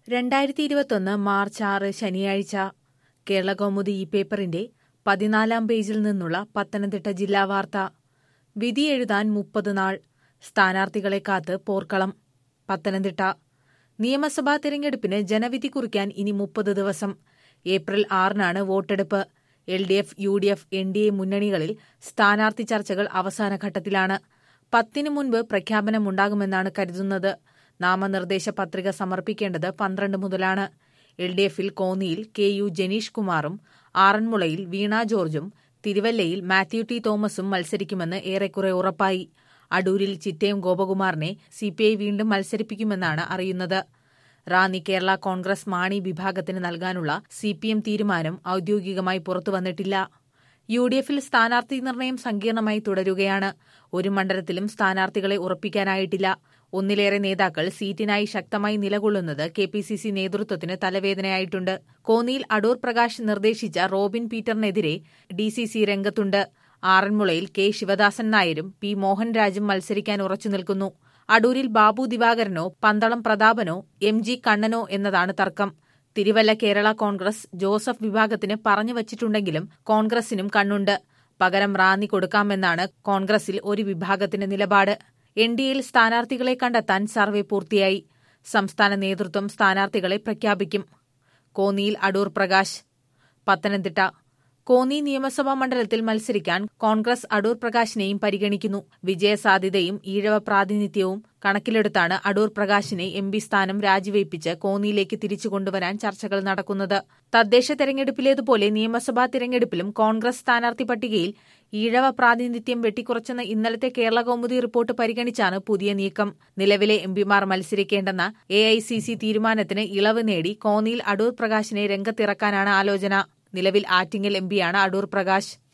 രണ്ടായിരത്തി ഇരുപത്തൊന്ന് മാർച്ച് ആറ് ശനിയാഴ്ച കേരളകൗമുദി ഈ പേപ്പറിന്റെ പതിനാലാം പേജിൽ നിന്നുള്ള പത്തനംതിട്ട ജില്ലാ വാർത്ത വിധി എഴുതാൻ മുപ്പത് നാൾ സ്ഥാനാർത്ഥികളെ കാത്ത് പോർക്കളം പത്തനംതിട്ട നിയമസഭാ തിരഞ്ഞെടുപ്പിന് ജനവിധി കുറിക്കാൻ ഇനി മുപ്പത് ദിവസം ഏപ്രിൽ ആറിനാണ് വോട്ടെടുപ്പ് L D F U D F N D A മുന്നണികളിൽ സ്ഥാനാർത്ഥി ചർച്ചകൾ അവസാന ഘട്ടത്തിലാണ് പത്തിന് മുൻപ് പ്രഖ്യാപനമുണ്ടാകുമെന്നാണ് കരുതുന്നത് നാമനിർദ്ദേശ പത്രിക സമർപ്പിക്കേണ്ടത് പന്ത്രണ്ട് മുതലാണ് എൽ ഡി എഫിൽ കോന്നിയിൽ കെ യു ജനീഷ് കുമാറും ആറന്മുളയിൽ വീണ ജോർജും തിരുവല്ലയിൽ മാത്യു ടി തോമസും മത്സരിക്കുമെന്ന് ഏറെക്കുറെ ഉറപ്പായി അടൂരിൽ ചിറ്റയം ഗോപകുമാറിനെ സിപിഐ വീണ്ടും മത്സരിപ്പിക്കുമെന്നാണ് അറിയുന്നത് റാന്നി കേരള കോൺഗ്രസ് മാണി വിഭാഗത്തിന് നൽകാനുള്ള സിപിഎം തീരുമാനം ഔദ്യോഗികമായി പുറത്തുവന്നിട്ടില്ല യു ഡി എഫിൽ സ്ഥാനാർത്ഥി നിർണയം സങ്കീർണമായി തുടരുകയാണ് ഒരു മണ്ഡലത്തിലും സ്ഥാനാർത്ഥികളെ ഉറപ്പിക്കാനായിട്ടില്ല ഒന്നിലേറെ നേതാക്കൾ സീറ്റിനായി ശക്തമായി നിലകൊള്ളുന്നത് കെ പി സി സി നേതൃത്വത്തിന് തലവേദനയായിട്ടുണ്ട് കോന്നിയിൽ അടൂർ പ്രകാശ് നിർദ്ദേശിച്ച റോബിൻ പീറ്ററിനെതിരെ ഡി സി സി രംഗത്തുണ്ട് ആറന്മുളയിൽ കെ ശിവദാസൻ നായരും പി മോഹൻരാജും മത്സരിക്കാൻ ഉറച്ചു നിൽക്കുന്നു അടൂരിൽ ബാബു ദിവാകരനോ പന്തളം പ്രതാപനോ എം ജി കണ്ണനോ എന്നതാണ് തർക്കം തിരുവല്ല കേരള കോൺഗ്രസ് ജോസഫ് വിഭാഗത്തിന് പറഞ്ഞു വച്ചിട്ടുണ്ടെങ്കിലും കോൺഗ്രസിനും കണ്ണുണ്ട് പകരം റാന്നി കൊടുക്കാമെന്നാണ് കോൺഗ്രസിൽ ഒരു വിഭാഗത്തിന്റെ നിലപാട് എൻ ഡി എയിൽ സ്ഥാനാർത്ഥികളെ കണ്ടെത്താൻ സർവേ പൂർത്തിയായി സംസ്ഥാന നേതൃത്വം സ്ഥാനാർത്ഥികളെ പ്രഖ്യാപിക്കും കോന്നിയിൽ അടൂർ പ്രകാശ് പത്തനംതിട്ട കോന്നി നിയമസഭാ മണ്ഡലത്തിൽ മത്സരിക്കാൻ കോൺഗ്രസ് അടൂർ പ്രകാശിനെയും പരിഗണിക്കുന്നു വിജയസാധ്യതയും ഈഴവ പ്രാതിനിധ്യവും കണക്കിലെടുത്താണ് അടൂർ പ്രകാശിനെ എം പി സ്ഥാനം രാജിവയ്പ്പിച്ച് കോന്നിയിലേക്ക് തിരിച്ചു കൊണ്ടുവരാൻ ചർച്ചകൾ നടക്കുന്നത് തദ്ദേശ തെരഞ്ഞെടുപ്പിലേതുപോലെ നിയമസഭാ തിരഞ്ഞെടുപ്പിലും കോൺഗ്രസ് സ്ഥാനാർത്ഥി പട്ടികയിൽ ഈഴവ പ്രാതിനിധ്യം വെട്ടിക്കുറച്ചെന്ന ഇന്നലത്തെ കേരള കൗമുദി റിപ്പോർട്ട് പരിഗണിച്ചാണ് പുതിയ നീക്കം നിലവിലെ എംപിമാർ മത്സരിക്കേണ്ടെന്ന എ ഐ സി സി തീരുമാനത്തിന് ഇളവ് നേടി കോന്നിയിൽ അടൂർ പ്രകാശിനെ രംഗത്തിറക്കാനാണ് ആലോചന നിലവിൽ ആറ്റിങ്ങൽ എംപിയാണ് അടൂർ പ്രകാശ്